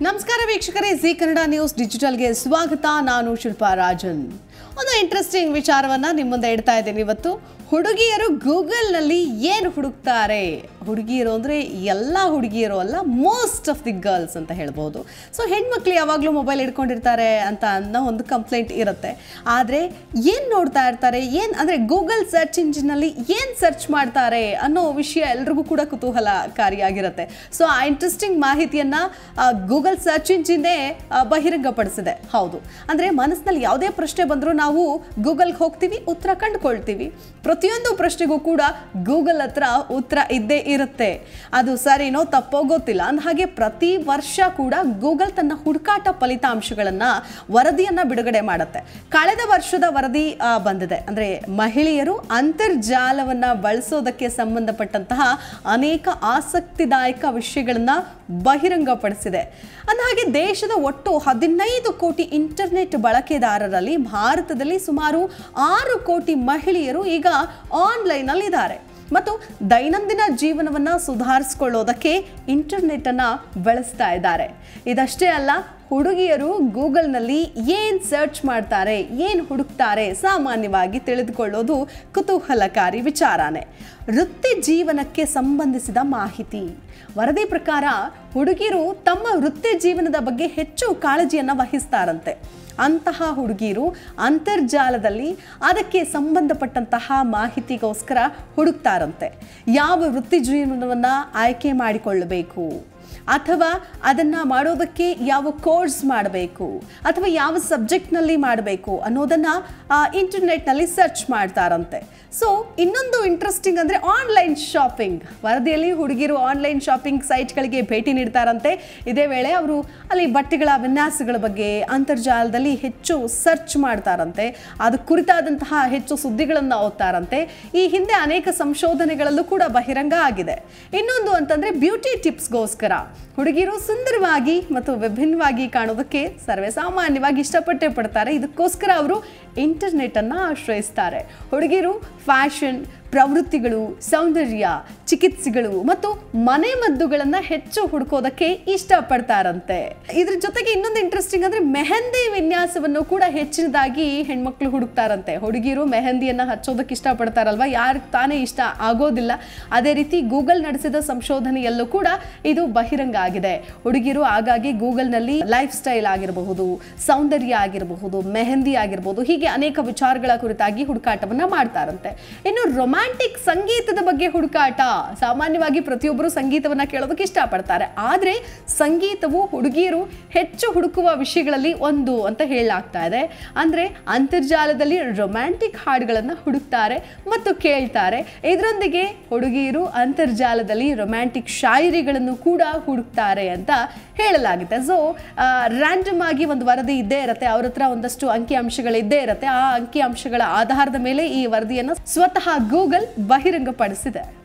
ನಮಸ್ಕಾರ ವೀಕ್ಷಕರೇ G Kannada news ಡಿಜಿಟಲ್ಗೆ ಸ್ವಾಗತ ನಾನು ಶಿಲ್ಪಾ ರಾಜನ್ ಒಂದು ಇಂಟ್ರೆಸ್ಟಿಂಗ್ ವಿಚಾರವನ್ನ ನಿಮ್ಮ ಮುಂದೆ ಇಡ್ತಾ ಇದ್ದೀನಿ ಇವತ್ತು ಹುಡುಗಿಯರು ಗೂಗಲ್ನಲ್ಲಿ ಏನು ಹುಡುಕ್ತಾರೆ ಹುಡುಗಿಯರು ಅಂದರೆ ಎಲ್ಲ ಹುಡುಗಿಯರು ಅಲ್ಲ ಮೋಸ್ಟ್ ಆಫ್ ದಿ ಗರ್ಲ್ಸ್ ಅಂತ ಹೇಳ್ಬೋದು ಸೊ ಹೆಣ್ಮಕ್ಳು ಯಾವಾಗಲೂ ಮೊಬೈಲ್ ಇಟ್ಕೊಂಡಿರ್ತಾರೆ ಅಂತ ಅನ್ನೋ ಒಂದು ಕಂಪ್ಲೇಂಟ್ ಇರುತ್ತೆ ಆದರೆ ಏನು ನೋಡ್ತಾ ಇರ್ತಾರೆ ಏನು ಅಂದರೆ ಗೂಗಲ್ ಸರ್ಚ್ ಇಂಜಿನಲ್ಲಿ ಏನು ಸರ್ಚ್ ಮಾಡ್ತಾರೆ ಅನ್ನೋ ವಿಷಯ ಎಲ್ರಿಗೂ ಕೂಡ ಕುತೂಹಲಕಾರಿಯಾಗಿರುತ್ತೆ ಸೊ ಆ ಇಂಟ್ರೆಸ್ಟಿಂಗ್ ಮಾಹಿತಿಯನ್ನು ಗೂಗಲ್ ಸರ್ಚ್ ಇಂಜಿನ್ನೇ ಆ, ಬಹಿರಂಗಪಡಿಸಿದೆ ಹೌದು ಅಂದರೆ ಮನಸ್ಸಿನಲ್ಲಿ ಯಾವುದೇ ಪ್ರಶ್ನೆ ಬಂದರೂ ನಾವು ಗೂಗಲ್ಗೆ ಹೋಗ್ತೀವಿ ಉತ್ತರ ಕಂಡುಕೊಳ್ತೀವಿ ಪ್ರತಿಯೊಂದು ಪ್ರಶ್ನೆಗೂ ಕೂಡ ಗೂಗಲ್ ಹತ್ರ ಉತ್ತರ ಇದ್ದೇ ಇರುತ್ತೆ ಅದು ಸರಿನೋ ತಪ್ಪೋ ಗೊತ್ತಿಲ್ಲ ಅಂದ ಹಾಗೆ ಪ್ರತಿ ವರ್ಷ ಕೂಡ ಗೂಗಲ್ ತನ್ನ ಹುಡುಕಾಟ ಫಲಿತಾಂಶಗಳನ್ನು ವರದಿಯನ್ನು ಬಿಡುಗಡೆ ಮಾಡುತ್ತೆ ಕಳೆದ ವರ್ಷದ ವರದಿ ಆ, ಬಂದಿದೆ ಅಂದರೆ ಮಹಿಳೆಯರು ಅಂತರ್ಜಾಲವನ್ನು ಬಳಸೋದಕ್ಕೆ ಸಂಬಂಧಪಟ್ಟಂತಹ ಅನೇಕ ಆಸಕ್ತಿದಾಯಕ ವಿಷಯಗಳನ್ನು ಬಹಿರಂಗಪಡಿಸಿದೆ ಅಂದಹಾಗೆ ದೇಶದ ಒಟ್ಟು ಹದಿನೈದು ಕೋಟಿ ಇಂಟರ್ನೆಟ್ ಬಳಕೆದಾರರಲ್ಲಿ ಭಾರತದಲ್ಲಿ ಸುಮಾರು ಆರು ಕೋಟಿ ಮಹಿಳೆಯರು ಈಗ ಆನ್ಲೈನಲ್ಲಿ ಇದ್ದಾರೆ ಮತ್ತು ದೈನಂದಿನ ಜೀವನವನ್ನು ಸುಧಾರಿಸ್ಕೊಳ್ಳೋದಕ್ಕೆ ಇಂಟರ್ನೆಟ್ಟನ್ನು ಬಳಸ್ತಾ ಇದ್ದಾರೆ ಇದಷ್ಟೇ ಅಲ್ಲ ಹುಡುಗಿಯರು ಗೂಗಲ್ನಲ್ಲಿ ಏನು ಸರ್ಚ್ ಮಾಡ್ತಾರೆ ಏನು ಹುಡುಕ್ತಾರೆ ಸಾಮಾನ್ಯವಾಗಿ ತಿಳಿದುಕೊಳ್ಳೋದು ಕುತೂಹಲಕಾರಿ ವಿಚಾರನೇ ವೃತ್ತಿ ಜೀವನಕ್ಕೆ ಸಂಬಂಧಿಸಿದ ಮಾಹಿತಿ ವರದಿ ಪ್ರಕಾರ ಹುಡುಗಿರು ತಮ್ಮ ವೃತ್ತಿ ಜೀವನದ ಬಗ್ಗೆ ಹೆಚ್ಚು ಕಾಳಜಿಯನ್ನು ವಹಿಸ್ತಾರಂತೆ ಅಂತಹ ಹುಡುಗಿರು ಅಂತರ್ಜಾಲದಲ್ಲಿ ಅದಕ್ಕೆ ಸಂಬಂಧಪಟ್ಟಂತಹ ಮಾಹಿತಿಗೋಸ್ಕರ ಹುಡುಕ್ತಾರಂತೆ ಯಾವ ವೃತ್ತಿ ಜೀವನವನ್ನು ಆಯ್ಕೆ ಮಾಡಿಕೊಳ್ಳಬೇಕು ಅಥವಾ ಅದನ್ನು ಮಾಡೋದಕ್ಕೆ ಯಾವ ಕೋರ್ಸ್ ಮಾಡಬೇಕು ಅಥವಾ ಯಾವ ಸಬ್ಜೆಕ್ಟ್ನಲ್ಲಿ ಮಾಡಬೇಕು ಅನ್ನೋದನ್ನು ಇಂಟರ್ನೆಟ್ನಲ್ಲಿ ಸರ್ಚ್ ಮಾಡ್ತಾರಂತೆ ಸೊ ಇನ್ನೊಂದು ಇಂಟ್ರೆಸ್ಟಿಂಗ್ ಅಂದರೆ ಆನ್ಲೈನ್ ಶಾಪಿಂಗ್ ವರದಿಯಲ್ಲಿ ಹುಡುಗಿರು ಆನ್ಲೈನ್ ಶಾಪಿಂಗ್ ಸೈಟ್ಗಳಿಗೆ ಭೇಟಿ ನೀಡ್ತಾರಂತೆ ಇದೇ ವೇಳೆ ಅವರು ಅಲ್ಲಿ ಬಟ್ಟೆಗಳ ವಿನ್ಯಾಸಗಳ ಬಗ್ಗೆ ಅಂತರ್ಜಾಲದಲ್ಲಿ ಹೆಚ್ಚು ಸರ್ಚ್ ಮಾಡ್ತಾರಂತೆ ಅದು ಕುರಿತಾದಂತಹ ಹೆಚ್ಚು ಸುದ್ದಿಗಳನ್ನು ಓದ್ತಾರಂತೆ ಈ ಹಿಂದೆ ಅನೇಕ ಸಂಶೋಧನೆಗಳಲ್ಲೂ ಕೂಡ ಬಹಿರಂಗ ಆಗಿದೆ ಇನ್ನೊಂದು ಅಂತಂದ್ರೆ ಬ್ಯೂಟಿ ಟಿಪ್ಸ್ಗೋಸ್ಕರ ಹುಡುಗಿರು ಸುಂದರವಾಗಿ ಮತ್ತು ವಿಭಿನ್ನವಾಗಿ ಕಾಣೋದಕ್ಕೆ ಸರ್ವೇ ಸಾಮಾನ್ಯವಾಗಿ ಇಷ್ಟಪಟ್ಟೇ ಪಡ್ತಾರೆ ಇದಕ್ಕೋಸ್ಕರ ಅವರು ಇಂಟರ್ನೆಟ್ ಅನ್ನ ಆಶ್ರಯಿಸ್ತಾರೆ ಹುಡುಗಿರು ಫ್ಯಾಷನ್ ಪ್ರವೃತ್ತಿಗಳು ಸೌಂದರ್ಯ ಚಿಕಿತ್ಸೆಗಳು ಮತ್ತು ಮನೆ ಮದ್ದುಗಳನ್ನು ಹೆಚ್ಚು ಹುಡುಕೋದಕ್ಕೆ ಇಷ್ಟಪಡ್ತಾರಂತೆ ಇದ್ರ ಜೊತೆಗೆ ಇನ್ನೊಂದು ಇಂಟ್ರೆಸ್ಟಿಂಗ್ ಅಂದ್ರೆ ಮೆಹಂದಿ ವಿನ್ಯಾಸವನ್ನು ಕೂಡ ಹೆಚ್ಚಿನದಾಗಿ ಹೆಣ್ಮಕ್ಳು ಹುಡುಕ್ತಾರಂತೆ ಹುಡುಗಿರು ಮೆಹಂದಿಯನ್ನ ಹಚ್ಚೋದಕ್ಕೆ ಇಷ್ಟಪಡ್ತಾರಲ್ವಾ ಯಾರು ತಾನೇ ಇಷ್ಟ ಆಗೋದಿಲ್ಲ ಅದೇ ರೀತಿ ಗೂಗಲ್ ನಡೆಸಿದ ಸಂಶೋಧನೆಯಲ್ಲೂ ಕೂಡ ಇದು ಬಹಿರಂಗ ಆಗಿದೆ ಹುಡುಗಿರು ಆಗಾಗ್ಗೆ ಗೂಗಲ್ನಲ್ಲಿ ಲೈಫ್ ಸ್ಟೈಲ್ ಆಗಿರಬಹುದು ಸೌಂದರ್ಯ ಆಗಿರಬಹುದು ಮೆಹಂದಿ ಆಗಿರಬಹುದು ಹೀಗೆ ಅನೇಕ ವಿಚಾರಗಳ ಕುರಿತಾಗಿ ಹುಡುಕಾಟವನ್ನ ಮಾಡ್ತಾರಂತೆ ಇನ್ನು ರೊಮ್ಯಾಂಟಿಕ್ ಸಂಗೀತದ ಬಗ್ಗೆ ಹುಡುಕಾಟ ಸಾಮಾನ್ಯವಾಗಿ ಪ್ರತಿಯೊಬ್ಬರು ಸಂಗೀತವನ್ನ ಕೇಳೋದಕ್ಕೆ ಇಷ್ಟಪಡ್ತಾರೆ ಆದ್ರೆ ಸಂಗೀತವು ಹುಡುಗಿಯರು ಹೆಚ್ಚು ಹುಡುಕುವ ವಿಷಯಗಳಲ್ಲಿ ಒಂದು ಅಂತ ಹೇಳಲಾಗ್ತಾ ಇದೆ ಅಂದ್ರೆ ಅಂತರ್ಜಾಲದಲ್ಲಿ ರೊಮ್ಯಾಂಟಿಕ್ ಹಾಡುಗಳನ್ನ ಹುಡುಕ್ತಾರೆ ಮತ್ತು ಕೇಳ್ತಾರೆ ಇದರೊಂದಿಗೆ ಹುಡುಗಿಯರು ಅಂತರ್ಜಾಲದಲ್ಲಿ ರೊಮ್ಯಾಂಟಿಕ್ ಶಾಯರಿಗಳನ್ನು ಕೂಡ ಹುಡುಕ್ತಾರೆ ಅಂತ ಹೇಳಲಾಗುತ್ತೆ ಸೊ ರ್ಯಾಂಡಮ್ ಆಗಿ ಒಂದು ವರದಿ ಇದ್ದೇ ಇರುತ್ತೆ ಅವ್ರ ಹತ್ರ ಒಂದಷ್ಟು ಅಂಕಿ ಅಂಶಗಳು ಇದ್ದೇ ಇರುತ್ತೆ ಆ ಅಂಕಿ ಅಂಶಗಳ ಆಧಾರದ ಮೇಲೆ ಈ ವರದಿಯನ್ನು ಸ್ವತಃ ಗೂಗಲ್ ಬಹಿರಂಗಪಡಿಸಿದೆ